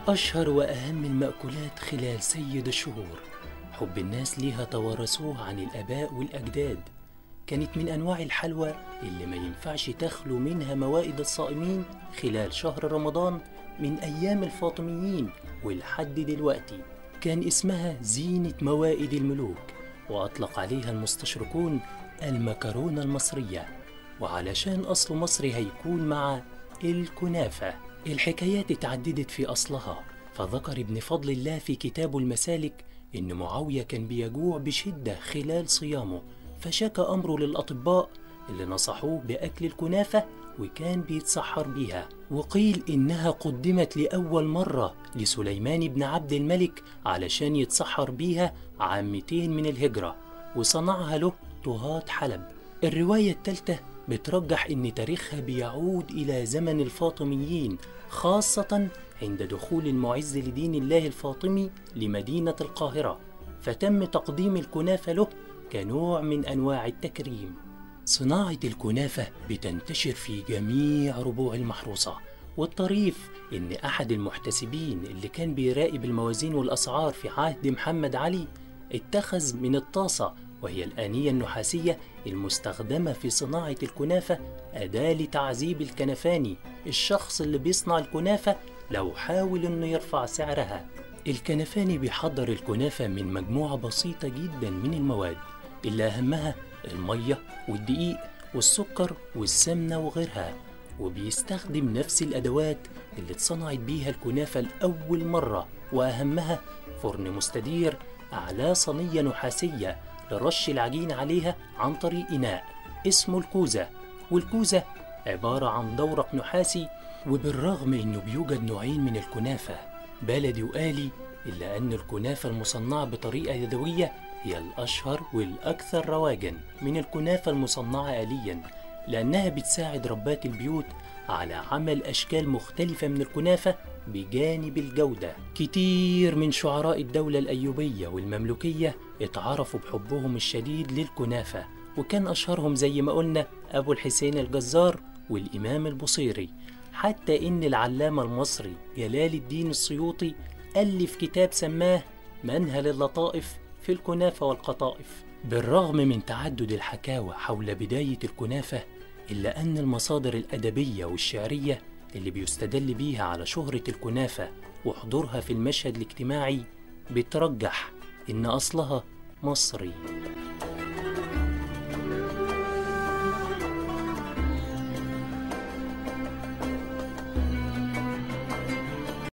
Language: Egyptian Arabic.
أشهر وأهم المأكولات خلال سيد الشهور حب الناس ليها توارثوه عن الآباء والأجداد كانت من أنواع الحلوى اللي ما ينفعش تخلو منها موائد الصائمين خلال شهر رمضان من أيام الفاطميين ولحد دلوقتي كان اسمها زينة موائد الملوك وأطلق عليها المستشرقون المكرونة المصرية وعلشان أصل مصري هيكون مع الكنافة الحكايات اتعددت في أصلها فذكر ابن فضل الله في كتابه المسالك إن معاوية كان بيجوع بشدة خلال صيامه فشكى أمره للأطباء اللي نصحوه بأكل الكنافة وكان بيتسحر بيها وقيل إنها قدمت لأول مرة لسليمان بن عبد الملك علشان يتسحر بيها عام 200 من الهجرة وصنعها له طهاة حلب الرواية الثالثة بترجح إن تاريخها بيعود إلى زمن الفاطميين خاصة عند دخول المعز لدين الله الفاطمي لمدينة القاهرة فتم تقديم الكنافة له كنوع من أنواع التكريم صناعة الكنافة بتنتشر في جميع ربوع المحروسة والطريف إن أحد المحتسبين اللي كان بيراقب الموازين والأسعار في عهد محمد علي اتخذ من الطاسة وهي الآنية النحاسية المستخدمة في صناعة الكنافة أداة لتعذيب الكنفاني الشخص اللي بيصنع الكنافة لو حاول إنه يرفع سعرها الكنفاني بيحضر الكنافة من مجموعة بسيطة جدا من المواد اللي أهمها المية والدقيق والسكر والسمنة وغيرها وبيستخدم نفس الأدوات اللي اتصنعت بيها الكنافة لأول مرة وأهمها فرن مستدير أعلاه صينية نحاسية لرش العجين عليها عن طريق إناء اسمه الكوزة والكوزة عبارة عن دورق نحاسي وبالرغم إنه بيوجد نوعين من الكنافة بلدي وآلي إلا أن الكنافة المصنعة بطريقة يدوية هي الأشهر والأكثر رواجا من الكنافة المصنعة آليا لأنها بتساعد ربات البيوت على عمل أشكال مختلفة من الكنافة بجانب الجودة كتير من شعراء الدولة الأيوبية والمملوكية اتعرفوا بحبهم الشديد للكنافة وكان أشهرهم زي ما قلنا أبو الحسين الجزار والإمام البصيري حتى إن العلامة المصري جلال الدين السيوطي ألف كتاب سماه منهل اللطائف في الكنافة والقطائف بالرغم من تعدد الحكاوى حول بداية الكنافة إلا أن المصادر الأدبية والشعرية اللي بيستدل بيها على شهرة الكنافة وحضورها في المشهد الاجتماعي بترجح إن أصلها مصري